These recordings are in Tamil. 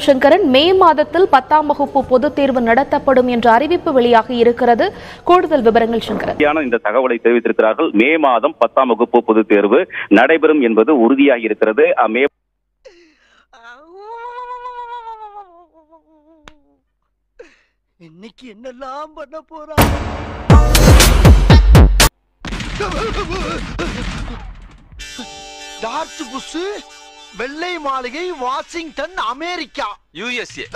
சங்கரன் மே மாதத்தில் பத்தாம் வகுப்பு பொதுத் தேர்வு நடத்தப்படும் என்ற அறிவிப்பு வெளியாகி இருக்கிறது கூடுதல் விவரங்கள் சங்கரன் உறுதியான இந்த தகவலை தெரிவித்திருக்கிறார்கள் மே மாதம் பத்தாம் வகுப்பு பொதுத் தேர்வு நடைபெறும் என்பது உறுதியாகி இருக்கிறது அஹ் மே இன்னைக்கு என்னெல்லாம் பண்ண போறா ஜார்ஜ் புஷ் வெள்ளை மாளிகை வாஷிங்டன் அமெரிக்கா யூஎஸ்ஏ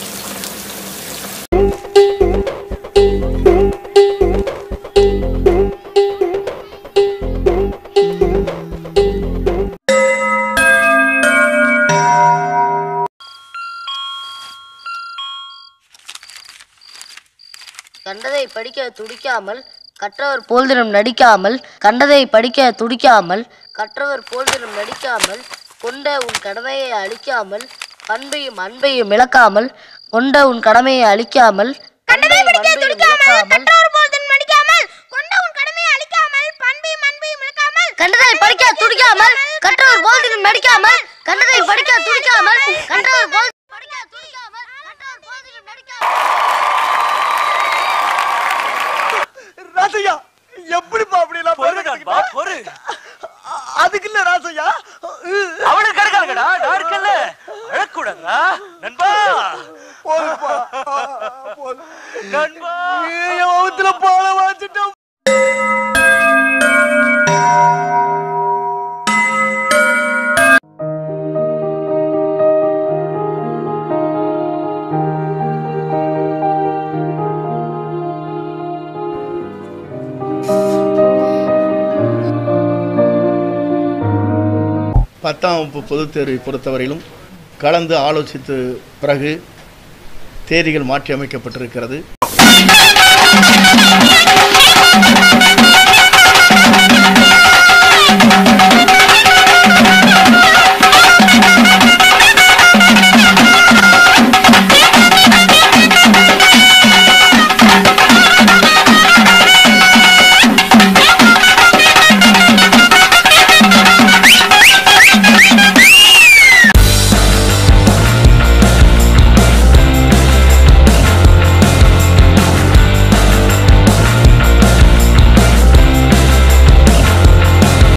கண்டதை படிக்க துடிக்காமல் கற்றவர் போல்தினம் நடிக்காமல் கண்டதை படிக்க துடிக்காமல் கற்றவர் போல்தினம் நடிக்காமல் கொண்ட உன் கடமையை அழிக்காமல் பண்பையும் அன்பையும் இழக்காமல் கொண்ட உன் கடமையை அழிக்காமல் கண்டதை படிக்க அன்பையும் துடிக்காமல் இழக்காமல், கற்றவர் போல் தன் மடிக்காமல் கொண்ட உன் கடமையை அழிக்காமல் பண்பையும் அன்பையும் இழக்காமல் கண்டதை படிக்க துடிக்காமல் கற்றவர் போல்தினம் நடிக்காமல் கண்டதை படிக்க துடிக்காமல் கற்றவர் போல் படிக்க துடிக்காமல் கற்றவர் போல்தினம் நடிக்காமல் ராசையா எப்படிப்பா அப்படி எல்லாம் பொறு நண்பா பொறு அதுக்கு இல்ல ராசையா அவனுக்கு இருக்காங்கடா நான் இருக்கல அழக்கூடாதா நண்பா போதுப்பா போதும் நண்பா என் வகுத்துல போல வச்சுட்டோம் பத்தாம் வகுப்பு பொதுத் தேர்வை பொறுத்தவரையிலும் கலந்து ஆலோசித்த பிறகு தேதிகள் மாற்றி அமைக்கப்பட்டிருக்கிறது